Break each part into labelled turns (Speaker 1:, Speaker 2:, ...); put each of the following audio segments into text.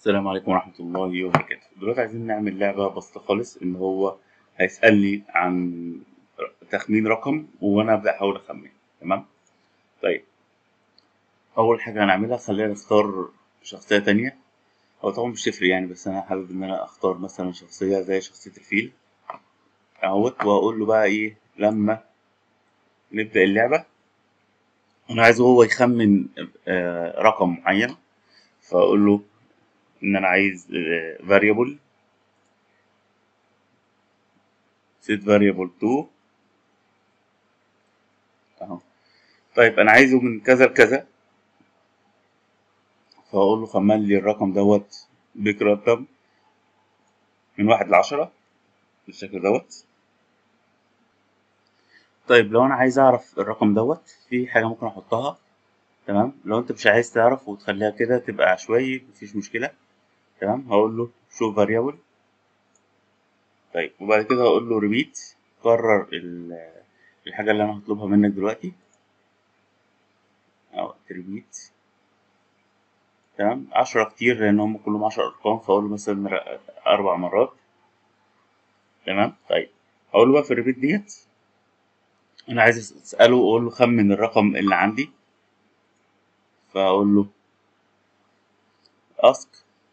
Speaker 1: السلام عليكم ورحمة الله وبركاته دلوقتي عايزين نعمل لعبة بسيطة خالص إن هو هيسألني عن تخمين رقم وأنا أبدأ أحاول أخمن تمام طيب أول حاجة هنعملها خلينا نختار شخصية تانية هو طبعا مش تفرق يعني بس أنا حابب إن أنا أختار مثلا شخصية زي شخصية الفيل أهوت وأقول له بقى إيه لما نبدأ اللعبة أنا عايزه هو يخمن آه، رقم معين فأقول له ان انا عايز آه، variable set variable 2 اهو طيب انا عايزه من كذا لكذا فاقول له خمن لي الرقم دوت بيترتب من واحد لعشرة بالشكل دوت طيب لو انا عايز اعرف الرقم دوت في حاجة ممكن احطها تمام لو انت مش عايز تعرف وتخليها كده تبقى عشوائي مفيش مشكلة تمام هقول له شو variable طيب وبعد كده هقول له repeat كرر ال- الحاجة اللي أنا هطلبها منك دلوقتي أو repeat تمام عشرة كتير لأن هم كلهم عشر أرقام فأقول له مثلا ر- أربع مرات تمام طيب هقول له بقى في الريبيت ديت أنا عايز أسأله وأقول له خمن الرقم اللي عندي فأقول له ask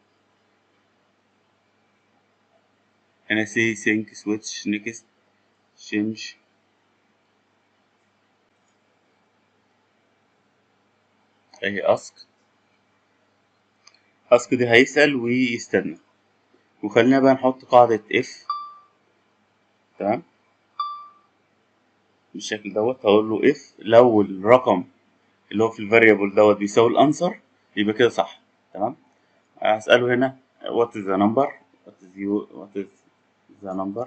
Speaker 1: هنا say think switch next change أهي ask ask دي هيسأل ويستنى وخلينا بقى نحط قاعدة if تمام بالشكل دوت هقول له if لو الرقم اللي هو في الفاريبل دوت بيساوي الانسر يبقى كده صح تمام هسأله هنا what is the number what is you what is the number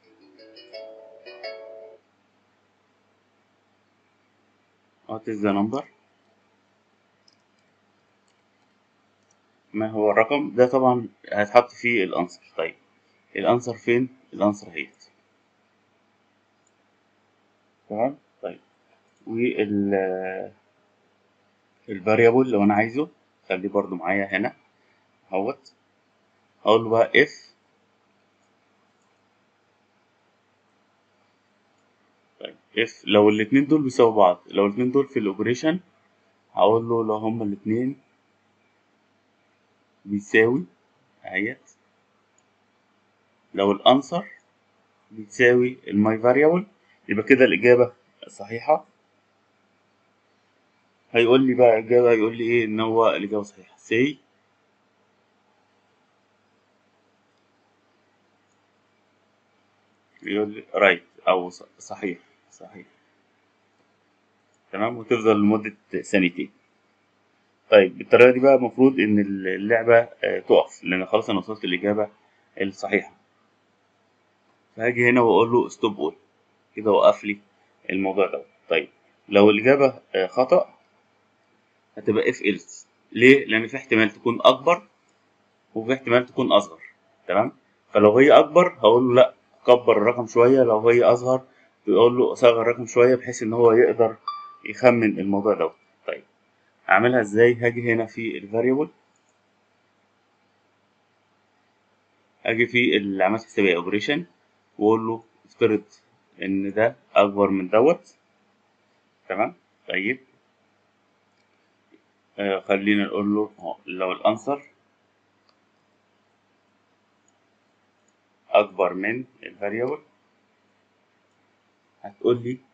Speaker 1: what is the number ما هو الرقم ده طبعا هيتحط فيه الانسر طيب الانسر فين الانسر اهيت تمام طيب وال الفاريبل لو انا عايزه خليه برضو معايا هنا اهوت هقول له بقى if طيب if لو الاتنين دول بيساووا بعض لو الاتنين دول في الاوبريشن هقول له لو هما الاتنين بيساوي اهيت لو الانسر بتساوي الماي فاريبل يبقى كده الإجابة صحيحة هيقول لي بقى إجابة هيقول لي إيه إن هو الإجابة صحيحة سي يقول لي رايت أو ص- صحيح صحيح تمام وتفضل لمدة ثانيتين طيب بالطريقة دي بقى المفروض إن اللعبة آه، تقف لأن خلاص أنا وصلت الإجابة الصحيحة فهاجي هنا وأقول له ستوب أول كده وقف لي الموضوع ده طيب لو الإجابة آه، خطأ هتبقى اف إلس ليه؟ لأن في احتمال تكون أكبر وفي احتمال تكون أصغر تمام؟ فلو هي أكبر هقول له لأ كبر الرقم شوية لو هي أصغر تقول له أصغر الرقم شوية بحيث إن هو يقدر يخمن الموضوع ده طيب أعملها إزاي؟ هاجي هنا في الفاريبل أجي في العملية الحسابية أوبريشن وأقول له افترض إن ده أكبر من دوت تمام؟ طيب آه خلينا نقول له أهو، لو الأنسر أكبر من الفاريبل هتقول لي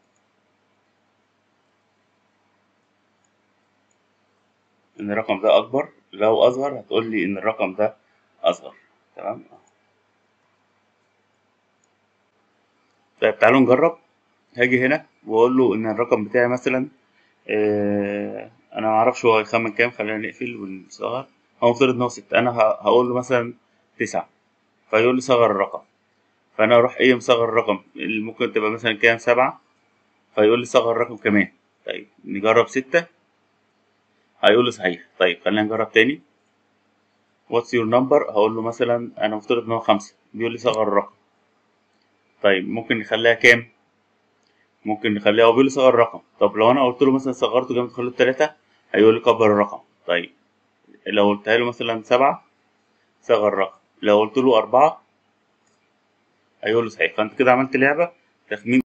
Speaker 1: إن الرقم ده أكبر لو أصغر هتقول لي إن الرقم ده أصغر تمام طيب تعالوا نجرب هاجي هنا وأقول له إن الرقم بتاعي مثلا آه أنا معرفش هو هيخمن كام خلينا نقفل ونصغر هو مفترض إن هو ستة أنا ه- هقول له مثلا تسعة فيقول لي صغر الرقم فأنا أروح إيه مصغر الرقم اللي ممكن تبقى مثلا كام سبعة فيقول لي صغر الرقم كمان طيب نجرب ستة هيقول لي صحيح طيب خلينا نجرب تاني واتس يور نمبر هقول له مثلا انا مفترض ان هو خمسة بيقول لي صغر الرقم طيب ممكن نخليها كام ممكن نخليها هو بيقول لي صغر الرقم طب لو انا قلت له مثلا صغرته جامد خليته تلاتة هيقول لي كبر الرقم طيب لو قلتها له مثلا سبعة صغر الرقم لو قلت له أربعة هيقول له صحيح فأنت كده عملت لعبة تخمين